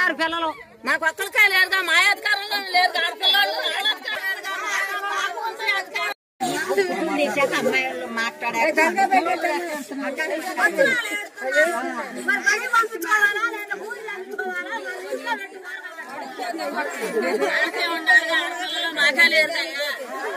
ఉన్నారు పిల్లలు మాకు ఒక్కరికే లేరుగా మా అధికారంలో లేదు ఆడపిల్లలు వాళ్ళ అధికారం లేరుగా, మా మాకు ఉంది అధికారం. అమ్మాయిలు మాట్లాడారు మరి బయట పంపించుకోవాలా లేదా ఊరిలో పెట్టుకోవాలా లేదా ఇంట్లో పెట్టుకోవాలా? మాకే ఉండాలిగా, ఆడపిల్లలు మాకే లేరుగా అయ్యా.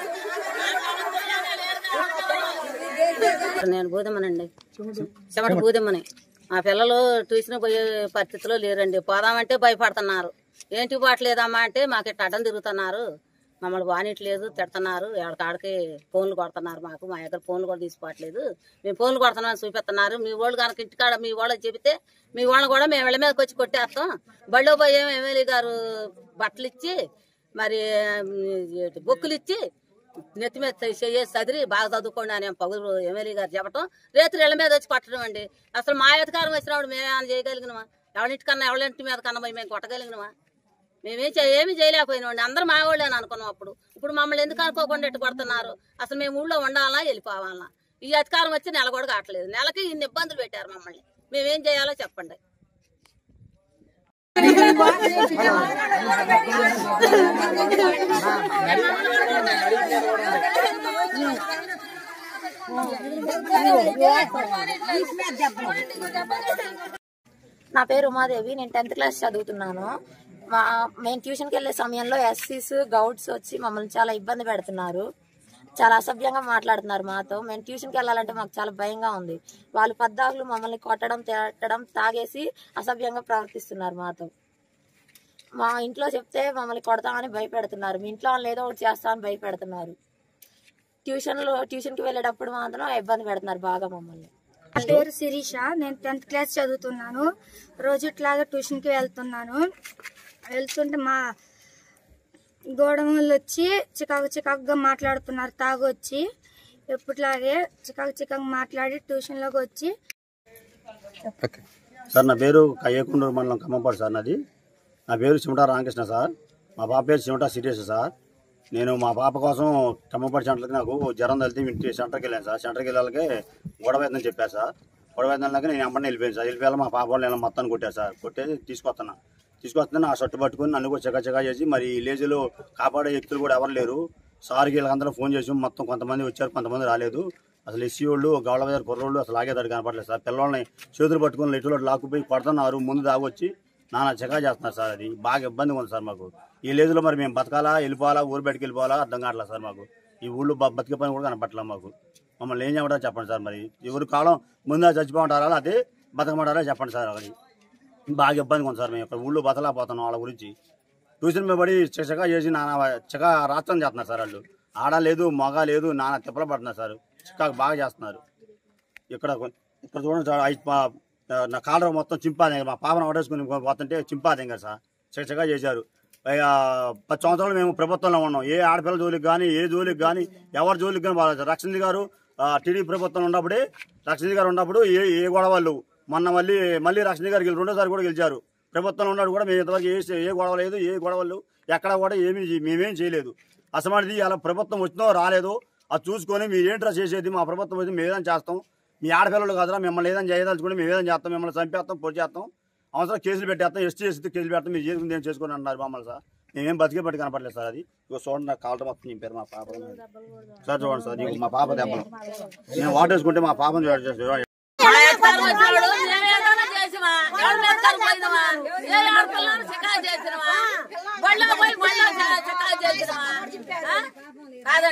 నేను బూదమ్మనండి చెమట బూదమ్మని మా పిల్లలు ట్యూషన్ పోయే పరిస్థితిలో లేరండి పోదామంటే భయపడుతున్నారు ఏంటి పోవట్లేదమ్మా అంటే మాకు ఇట్ట అడ్డం తిరుగుతున్నారు మమ్మల్ని బానిట్లేదు తిడుతున్నారు ఎక్కడికాడికి ఫోన్లు కొడుతున్నారు మాకు మా దగ్గర ఫోన్లు కూడా తీసుకోవట్లేదు మేము ఫోన్లు కొడుతున్నాం చూపిస్తున్నారు మీ వాళ్ళు కనుక ఇంటికాడ మీ వాళ్ళకి చెబితే మీ వాళ్ళని కూడా మేము ఇళ్ళ మీదకి వచ్చి కొట్టేస్తాం బళ్ళో పోయి ఎమ్మెల్యే గారు బట్టలు ఇచ్చి మరి ఉమ్, బొక్కులు ఇచ్చి నెత్తి మీద చెయ్యి చదిరి బాగా చదువుకోండి అని పగులు ఎమ్మెల్యే గారు చెప్పటం రేత్రి ఇళ్ళ మీద వచ్చి కొట్టడం అండి అసలు మా అధికారం వచ్చినప్పుడు మేము ఏమైనా చేయగలిగినమా ఎవరింటికన్నా ఎవరింటి మీద కన్నా పోయి మేము కొట్టగలిగినమా మేమేం చే ఏమీ చేయలేకపోయినామండి అందరూ మా వాళ్ళని అనుకున్నాం అప్పుడు ఇప్పుడు మమ్మల్ని ఎందుకు అనుకోకుండా ఎట్టు కొడుతున్నారు అసలు మేము ఊళ్ళో ఉండాలా వెళ్ళిపోవాలా ఈ అధికారం వచ్చి నెల కూడా కావట్లేదు నెలకి ఇన్ని ఇబ్బందులు పెట్టారు మమ్మల్ని మేమేం చేయాలో చెప్పండి నా పేరు ఉమాదేవి నేను టెన్త్ క్లాస్ చదువుతున్నాను మా మేము ట్యూషన్కి వెళ్ళే సమయంలో ఎస్సీస్ గౌడ్స్ వచ్చి మమ్మల్ని చాలా ఇబ్బంది పెడుతున్నారు చాలా అసభ్యంగా మాట్లాడుతున్నారు మాతో మేము ట్యూషన్కి వెళ్ళాలంటే మాకు చాలా భయంగా ఉంది వాళ్ళు పద్దాకులు మమ్మల్ని కొట్టడం తిట్టడం తాగేసి అసభ్యంగా ప్రవర్తిస్తున్నారు మాతో మా ఇంట్లో చెప్తే మమ్మల్ని కొడతామని భయపెడుతున్నారు మీ ఇంట్లో వాళ్ళు ఏదో ఒకటి చేస్తామని భయపెడుతున్నారు ట్యూషన్లో ట్యూషన్కి వెళ్ళేటప్పుడు మాత్రం ఇబ్బంది పెడుతున్నారు బాగా మమ్మల్ని నా పేరు శిరీష నేను టెన్త్ క్లాస్ చదువుతున్నాను రోజు ఇట్లాగా ట్యూషన్కి వెళ్తున్నాను వెళ్తుంటే మా గోడమూలు వచ్చి చికాకు చికాకుగా మాట్లాడుతున్నారు తాగొచ్చి ఎప్పటిలాగే చికాకు చికాకు మాట్లాడి ట్యూషన్లోకి వచ్చి సార్ నా పేరు కయ్యకుండూరు మండలం ఖమ్మంపాడు సార్ నాది నా పేరు చిమటా రామకృష్ణ సార్ మా పాప పేరు చిమటా సిరియస్ సార్ నేను మా పాప కోసం ఖమ్మంపాడు సెంటర్కి నాకు జ్వరం తగిలితే ఇంటి సెంటర్కి వెళ్ళాను సార్ సెంటర్కి వెళ్ళాలకే గొడవ అవుతుందని చెప్పారు సార్ గొడవ అవుతుందాక నేను అమ్మని వెళ్ళిపోయాను సార్ వెళ్ళిపోయాలి మా పాప వాళ్ళు నేను మొత్తాన్ని కొట్టారు సార్ కొట్టేసి తీసుకొస్తున్నా తీసుకొస్తున్నా నా షర్టు పట్టుకొని నన్ను కూడా చెక్క చెక్క చేసి మరి ఈ లేజీలో కాపాడే వ్యక్తులు కూడా ఎవరు లేరు సార్కి వీళ్ళందరూ ఫోన్ చేసి మొత్తం కొంతమంది వచ్చారు కొంతమంది రాలేదు అసలు ఎస్సీ వాళ్ళు గౌడ బజార్ కుర్రోళ్ళు అసలు ఆగేదాడు కనపడలేదు సార్ పిల్లల్ని చేతులు పట్టుకొని లెట్టులో లాక్కుపోయి కొడుతున్నారు ముందు దాగొచ్చి నానా చెకా చేస్తున్నారు సార్ అది బాగా ఇబ్బందిగా ఉంది సార్ మాకు ఈ లేజులో మరి మేము బతకాలా వెళ్ళిపోవాలా ఊరు బయటకు వెళ్ళిపోవాలా అర్థం కావట్లేదు సార్ మాకు ఈ ఊళ్ళో బ- బతికే పని కూడా కనపట్లేదు మాకు మమ్మల్ని ఏం చేయమంటారో చెప్పండి సార్ మరి ఎవరు కాలం ముందా చచ్చిపోమంటారా అదే బతకమంటారా చెప్పండి సార్ అది బాగా ఇబ్బందిగా ఉంది సార్ మేము ఇక్కడ ఊళ్ళో బతలేకపోతున్నాం వాళ్ళ గురించి ట్యూషన్ మీద పడి చకచకా చేసి నానా చక రాష్ట్రం చేస్తున్నారు సార్ వాళ్ళు ఆడ లేదు మగ లేదు నానా తిప్పలు పడుతున్నారు సార్ చికాకు బాగా చేస్తున్నారు ఇక్కడ కొ- ఇక్కడ చూడండి సార్ ఐదు పా- నా కాలర్ మొత్తం చింపాది మా పాపను పడేసుకుని పోతుంటే చింపాది ఇంకా సార్ చకచకా చేశారు పైగా పది సంవత్సరాలు మేము ప్రభుత్వంలో ఉన్నాం ఏ ఆడపిల్ల జోలికి కానీ ఏ జోలికి కానీ ఎవరి జోలికి కానీ వాళ్ళు రక్షణ గారు టీడీ ప్రభుత్వం ఉన్నప్పుడే రక్షణ గారు ఉన్నప్పుడు ఏ ఏ గొడవలు మొన్న మళ్ళీ మళ్ళీ రక్షణ గారు గెలి- రెండోసారి కూడా గెలిచారు ప్రభుత్వంలో ఉన్నాడు కూడా మేము ఇంతవరకు ఏ ఏ గొడవ లేదు ఏ గొడవలు ఎక్కడ కూడా ఏమీ చే- మేమేం చేయలేదు అసమానది అలా ప్రభుత్వం వచ్చిందో రాలేదో అది చూసుకొని మీరు ఏంట్రా చేసేది మా ప్రభుత్వం వచ్చి మేము ఏదైనా చేస్తాం మీ ఆడపిల్లలు కదరా మిమ్మల్ని ఏదైనా చేయదలుచుకుంటే మేము ఏదైనా చేస్తాం మిమ్మల్ని చంపేస్తాం పొడి చేస్తాం అవసరం కేసులు పెట్టేస్తాం ఎస్టీ ఎస్టీ కేసులు పెడతాం మీరు చేసుకుని ఏం చేసుకుని అన్నారు మమ్మల్ని సార్ మేమేం బతికే పట్టి కనపడలేదు సార్ అది ఇగో చూడండి నా కాలర్ మొత్తం నింపారు మా పాప సార్ చూడండి సార్ ఇగో మా పాప దెబ్బలు నేను వాటేసుకుంటే మా పాపను చూడండి చూడండి. మా అధికారం వచ్చినప్పుడు మేమేదైనా చేసినా ఎవరి మీద కనుపోయినవా ఏ ఆడపిల్లని చికా చేసినవా బళ్ళో పోయి బళ్ళో చికా చేసినవా ఆ? కాదండి